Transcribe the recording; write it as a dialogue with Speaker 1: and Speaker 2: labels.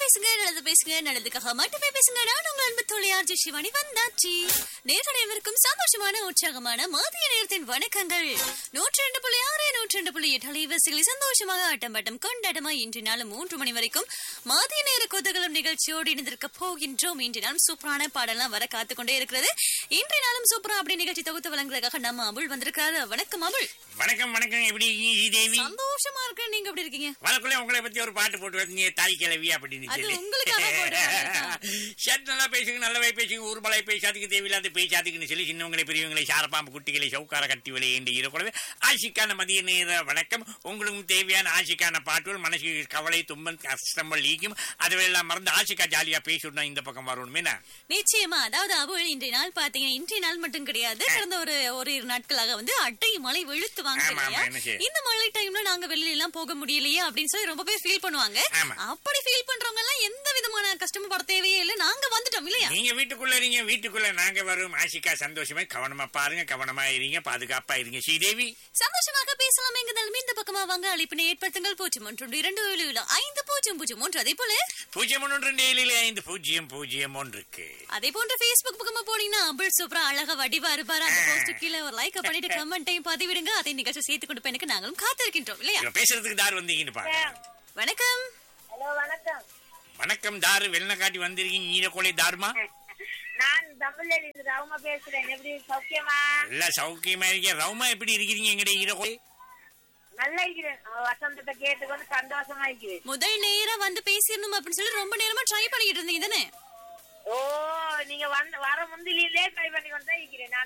Speaker 1: பேசுங்க நல்லது பேசுங்க நல்லதுக்காக மட்டுமே பேசுங்க நான் உங்கள் அன்பு தொழிலாளர் சிவானி வந்தாச்சு நேரடைவருக்கும் சந்தோஷமான உற்சாகமான மதிய நேரத்தின் வணக்கங்கள் நூற்றி ரெண்டு புள்ளி ஆறு நூற்றி ரெண்டு புள்ளி எட்டு அலைவரிசைகளில் சந்தோஷமாக ஆட்டம் பாட்டம் கொண்டாட்டமா இன்று நாள் மூன்று மணி வரைக்கும் மதிய நேர குதகலம் நிகழ்ச்சியோடு இணைந்திருக்க போகின்றோம் இன்று நாளும் சூப்பரான பாடலாம் வர காத்து கொண்டே இருக்கிறது இன்றைய நாளும் சூப்பரா அப்படி நிகழ்ச்சி தொகுத்து வழங்குறதுக்காக நம்ம அபுள் வந்திருக்காரு வணக்கம் அபுள்
Speaker 2: வணக்கம் வணக்கம் எப்படி இருக்கீங்க ஸ்ரீதேவி
Speaker 1: சந்தோஷமா இருக்கு நீங்க எப்படி இருக்கீங்க
Speaker 2: வரக்குள்ள உங்களை பத்தி ஒரு பாட்டு போட்டு வந்தீங்க தாய் கிழவி அப்படின்னு
Speaker 1: அது
Speaker 2: சொல்லி
Speaker 1: உங்களுக்காக போடுறேன்.
Speaker 2: சட் நல்லா பேசுங்க நல்லவே பேசுங்க ஊர்மலை பேசாதுக்கு தேவையில்லாத பேசாதுக்குன்னு சொல்லி சின்னவங்களை பெரியவங்களை சாரப்பாம்பு குட்டிகளை சவுக்கார கட்டி விலை என்று இருக்கக்கூடாது ஆசிக்கான மதிய நேர வணக்கம் உங்களுக்கும் தேவையான ஆசிக்கான பாட்டுகள் மனசு கவலை துன்பம் கஷ்டங்கள் லீக்கும் அதுவெல்லாம் மறந்து ஆசிக்கா ஜாலியா பேசிவிடணும் இந்த பக்கம் வரணும் என்ன
Speaker 1: நிச்சயமா அதாவது அபுள் இன்றைய நாள் பாத்தீங்கன்னா இன்றைய நாள் மட்டும் கிடையாது கடந்த ஒரு ஒரு இரு நாட்களாக வந்து அட்டை மழை வெளுத்து வாங்க
Speaker 2: ஆமா, ஆமா,
Speaker 1: இல்லையா?
Speaker 2: என்ன செய்ய?
Speaker 1: இந்த மழை டைம்ல நாங்க வெளியில எல்லாம் போக முடியலையே அப்படின்னு சொல்லி ரொம்ப பேர் ஃபீல் பண்ணுவாங்க
Speaker 2: ஆமா.
Speaker 1: அப்படி ஃபீல் பண்றவங்க எல்லாம் எந்த விதமான கஷ்டமும் பட தேவையே இல்லை நாங்க வந்துட்டோம் இல்லையா
Speaker 2: நீங்க வீட்டுக்குள்ள இருங்க வீட்டுக்குள்ள நாங்க வரும் ஆசிக்கா சந்தோஷமா கவனமா பாருங்க கவனமா இருங்க பாதுகாப்பா இருங்க ஸ்ரீதேவி
Speaker 1: சந்தோஷமாக பேசலாம் எங்கனாலுமே இந்த பக்கமா வாங்க அழைப்பினை ஏற்படுத்துங்கள் பூஜ்ஜியம் ஒன்று இரண்டு ஏழு ஏழு ஐந்து பூஜ்ஜியம் பூஜ்ஜியம் ஒன்று அதே போல
Speaker 2: பூஜ்ஜியம் ஒன்று ரெண்டு ஏழில் ஐந்து பூஜ்ஜியம் பூஜ்ஜியம் ஒன்றுக்கு
Speaker 1: அதே போன்ற Facebook பக்கமா போனீங்கன்னா அபுள் சூப்பரா அழகா வடிவா இருப்பாரு அந்த போஸ்ட் கீழே ஒரு லைக் பண்ணிட்டு கமெண்ட்டையும் பதிவிடுங்க அதை நிகழ்ச்சி சேர்த்து கொண்டு போய் எனக்கு நாங்களும் காத்திருக்கின்றோம் இல்லையா
Speaker 2: இவ பேசுறதுக்கு தார் வந்தீங்கன்னு பாருங்க
Speaker 1: வணக்கம்
Speaker 3: ஹலோ வணக்கம்
Speaker 2: வணக்கம் தாரு வெள்ளக்காட்டி வந்திருக்கீங்க ஈரக்கோலை தாருமா
Speaker 3: நான் தமிழ்ல இருந்து ரவுமா பேசுறேன் எப்படி சௌக்கியமா
Speaker 2: நல்ல சௌக்கியமா இருக்கீங்க ரவுமா எப்படி இருக்கிறீங்க எங்கடைய ஈரக்கோலை
Speaker 3: நல்லா இருக்கிறேன் அவ வசந்தத்தை கேட்டுக்கொண்டு சந்தோஷமா இருக்கிறேன்
Speaker 1: முதல் நேரா வந்து பேசிடணும் அப்படின்னு சொல்லி ரொம்ப நேரமா ட்ரை பண்ணிட்டு இருந்தீங்க தானே
Speaker 3: ஓ நீங்க வந்து வர முந்திலே ட்ரை பண்ணி கொண்டு தான் இருக்கிறேன் நான்